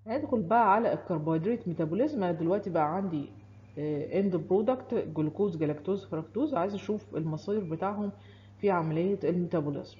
هندخل بقى على الكربوهيدرات ميتابوليزم انا دلوقتي بقى عندي اند برودكت جلوكوز جلاكتوز فركتوز عايز اشوف المصير بتاعهم في عملية الميتابوليزم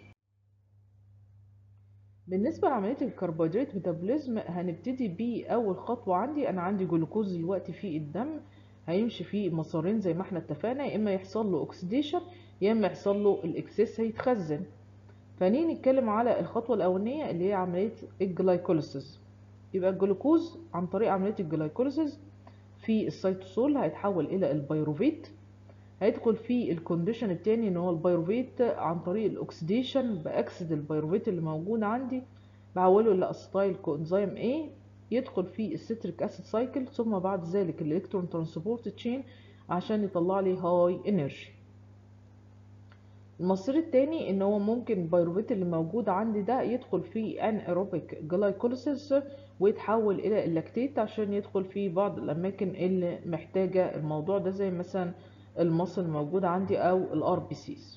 بالنسبة لعملية الكربوهيدرات ميتابوليزم هنبتدي بأول خطوة عندي أنا عندي جلوكوز دلوقتي في الدم هيمشي في مسارين زي ما احنا اتفقنا يا إما يحصل له أوكسيديشن يا إما يحصل له الإكسس هيتخزن فنيجي نتكلم على الخطوة الأولانية اللي هي عملية الجلايكوليسيس يبقى الجلوكوز عن طريق عملية الجلايكوليسيس في السيتوسول هيتحول إلى البيروفيت هيدخل في الكونديشن التاني ان هو البيروفيت عن طريق الاكسديشن باكسد البيروفيت اللي موجود عندي بحوله الى اسيتايل كوانزيم A يدخل في الستريك اسيد سايكل ثم بعد ذلك الالكترون ترانسبورت تشين عشان يطلع لي هاي انرجي المصير التاني ان هو ممكن البيروفيت اللي موجود عندي ده يدخل في ان ايروبيك جلايكوليسيس ويتحول الى اللاكتيت عشان يدخل في بعض الاماكن اللي محتاجه الموضوع ده زي مثلا المصل الموجود عندي او الار بي سيز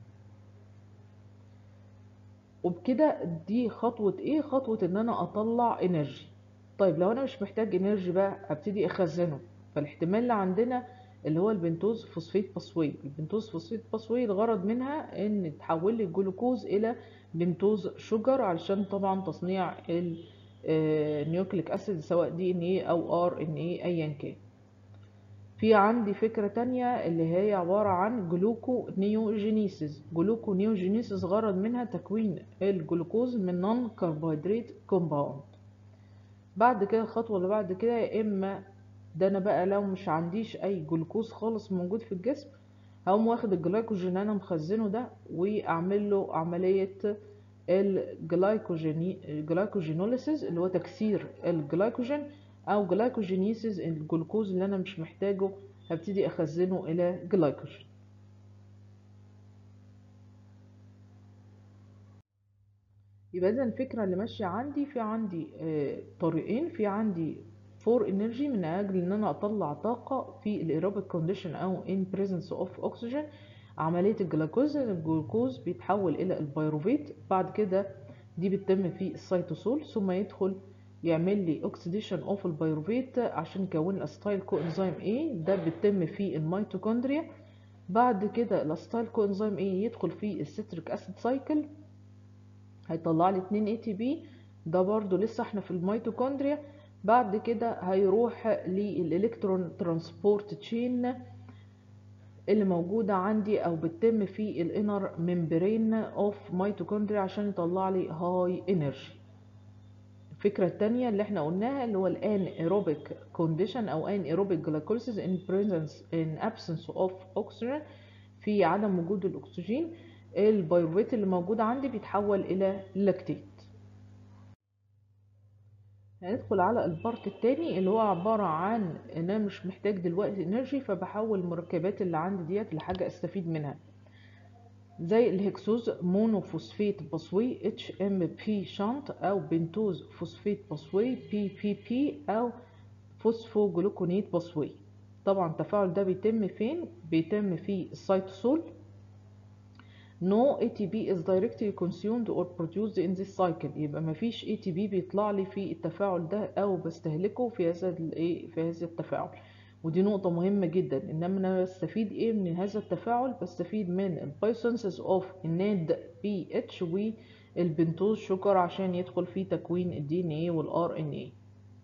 وبكده دي خطوة ايه خطوة ان انا اطلع انرجي طيب لو انا مش محتاج انرجي بقى ابتدي اخزنه فالاحتمال اللي عندنا اللي هو البنتوز فوسفيت باسوي البنتوز فوسفيت باسوي الغرض منها ان تحول لي الجلوكوز الى بنتوز شوجر علشان طبعا تصنيع النيوكليك اسيد سواء دي ان ايه او ار ان ايه ايا كان في عندي فكرة تانية اللي هي عبارة عن جلوكو نيوجينيسيس جلوكو نيوجينيسيس غرض منها تكوين الجلوكوز من نون كربوهيدرات كومباوند بعد كده الخطوة اللي بعد كده يا إما ده أنا بقى لو مش عنديش أي جلوكوز خالص موجود في الجسم هقوم واخد الجلايكوجين أنا مخزنه ده وأعمل له عملية الجلايكوجينوليسيس اللي هو تكسير الجلايكوجين او جلايكوجينيسيس الجلوكوز اللي انا مش محتاجه هبتدي اخزنه الى جلايكوجين يبقى اذا الفكره اللي ماشيه عندي في عندي آه طريقين في عندي فور انرجي من اجل ان انا اطلع طاقه في الايروبيك كونديشن او ان بريزنس اوف اوكسجين عمليه الجلوكوز الجلوكوز بيتحول الى البيروفيت بعد كده دي بتتم في السيتوسول ثم يدخل يعمل لي اوكسيديشن اوف البيروفيت عشان يكون الاسيتايل كوانزيم A ده بيتم في الميتوكوندريا بعد كده الاسيتايل كوانزيم A يدخل في الستريك اسيد سايكل هيطلع لي 2 اي تي بي ده برضو لسه احنا في الميتوكوندريا بعد كده هيروح للالكترون ترانسبورت تشين اللي موجودة عندي او بتتم في الانر ممبرين اوف ميتوكوندريا عشان يطلع لي هاي انرجي الفكرة التانية اللي احنا قلناها اللي هو الان aerobic condition او ان aerobic glycolysis in presence in absence of oxygen في عدم وجود الاكسجين البيروفيت اللي موجود عندي بيتحول الى لاكتيت هندخل على البارت التاني اللي هو عبارة عن ان انا مش محتاج دلوقتي انرجي فبحول المركبات اللي عندي ديت لحاجة استفيد منها زي الهكسوز مونوفوسفيت بصوي اتش ام بي شانت او بنتوز فوسفيت بصوي بي بي بي او فوسفوجلوكونيت بصوي طبعا التفاعل ده بيتم فين بيتم في السيتوسول No ATP is directly consumed or produced in this cycle يبقى مفيش ATP بيطلع لي في التفاعل ده او بستهلكه في هذا الايه في هذا التفاعل ودي نقطة مهمة جدا انما انا بستفيد ايه من هذا التفاعل بستفيد من البايسنسز اوف الناد بي اتش والبنتوز شوكر عشان يدخل في تكوين الدي ان ايه والار ان ايه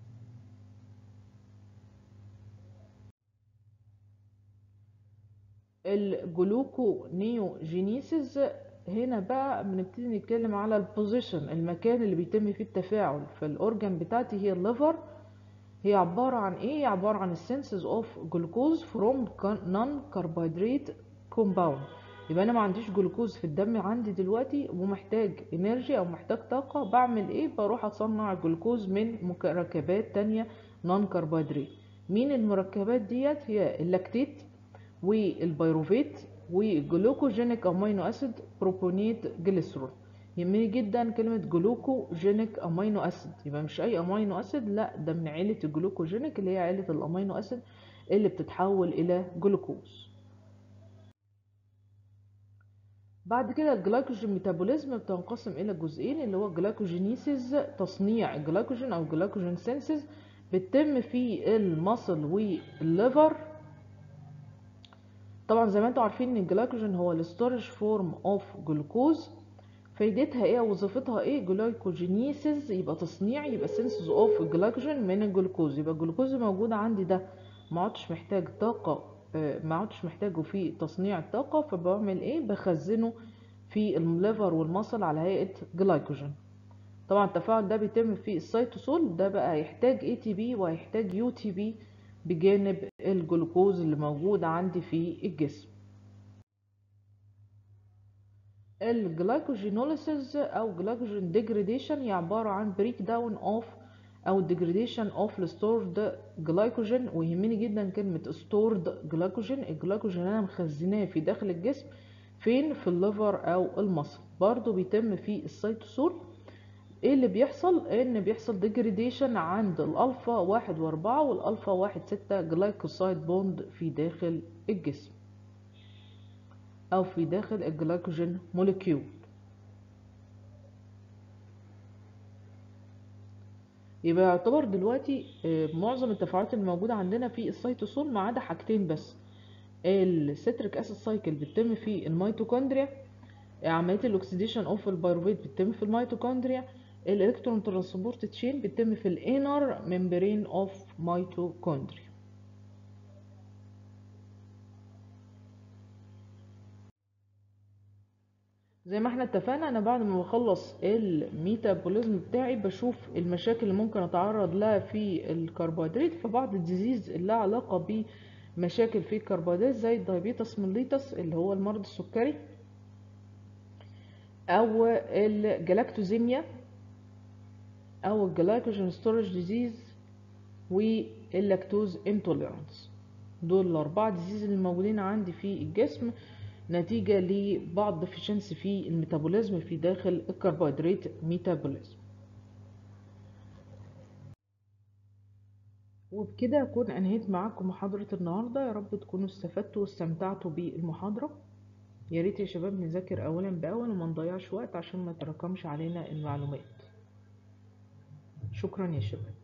الجلوكو نيوجينيسيس هنا بقى بنبتدي نتكلم على البوزيشن المكان اللي بيتم فيه التفاعل فالاورجان بتاعتي هي الليفر هي عبارة عن ايه؟ هي عبارة عن السنسز اوف جلوكوز فروم نون كربوهيدرات كومباوند يبقى انا ما عنديش جلوكوز في الدم عندي دلوقتي ومحتاج انرجي او محتاج طاقة بعمل ايه؟ بروح اصنع الجلوكوز من مركبات تانية نون كربوهيدرات مين المركبات ديت؟ هي اللاكتيت والبيروفيت والجلوكوجينيك امينو اسيد بروبونيت جليسرول يهمني جدا كلمة جلوكوجينيك امينو اسيد يبقى مش اي امينو اسيد لا ده من عيلة الجلوكوجينيك اللي هي عيلة الامينو اسيد اللي بتتحول الى جلوكوز بعد كده الجلايكوجين ميتابوليزم بتنقسم الى جزئين اللي هو الجلايكوجينيسيس تصنيع الجلايكوجين او الجلايكوجين سينسيس بتتم في المصل والليفر طبعا زي ما انتم عارفين ان الجلايكوجين هو الستورج فورم اوف جلوكوز فايدتها ايه وظيفتها ايه جلايكوجينيسيس يبقى تصنيع يبقى سينسز اوف الجلايكوجين من الجلوكوز يبقى الجلوكوز موجود عندي ده ما عدتش محتاج طاقه ما عدتش محتاجه في تصنيع الطاقه فبعمل ايه بخزنه في الليفر والمصل على هيئه جلايكوجين طبعا التفاعل ده بيتم في السيتوسول ده بقى هيحتاج اي تي بي وهيحتاج يو تي بي بجانب الجلوكوز اللي موجود عندي في الجسم الجلايكوجينوليسيس او جلايكوجين ديجريديشن هي عباره عن بريك داون اوف او ديجريديشن اوف الستورد جلايكوجين ويهمني جدا كلمه ستورد جلايكوجين الجلايكوجين انا مخزناه في داخل الجسم فين في الليفر او المصل برضو بيتم في السيتوسول ايه اللي بيحصل ان بيحصل ديجريديشن عند الالفا واحد واربعة والالفا واحد ستة جلايكوسايد بوند في داخل الجسم او في داخل الجلايكوجين موليكيول يبقى يعتبر دلوقتي معظم التفاعلات الموجودة عندنا في السيتوسول ما عدا حاجتين بس الستريك اسيد سايكل بتتم في الميتوكوندريا عملية الاكسيديشن اوف البيروفيت بتتم في الميتوكوندريا الالكترون ترانسبورت تشين بتتم في الانر ممبرين اوف ميتوكوندريا زي ما احنا اتفقنا انا بعد ما بخلص الميتابوليزم بتاعي بشوف المشاكل اللي ممكن اتعرض لها في الكربوهيدرات فبعض الديزيز اللي لها علاقه بمشاكل في الكربوهيدرات زي الدايابيتس ميليتس اللي هو المرض السكري او الجلاكتوزيميا او الجلايكوجين ستورج ديزيز واللاكتوز انتوليرانس دول الاربعه ديزيز اللي موجودين عندي في الجسم نتيجة لبعض ديفيشنسي في الميتابوليزم في داخل الكربوهيدرات ميتابوليزم وبكده أكون أنهيت معاكم محاضرة النهاردة يا رب تكونوا استفدتوا واستمتعتوا بالمحاضرة يا ريت يا شباب نذاكر أولا بأول وما نضيعش وقت عشان ما تراكمش علينا المعلومات شكرا يا شباب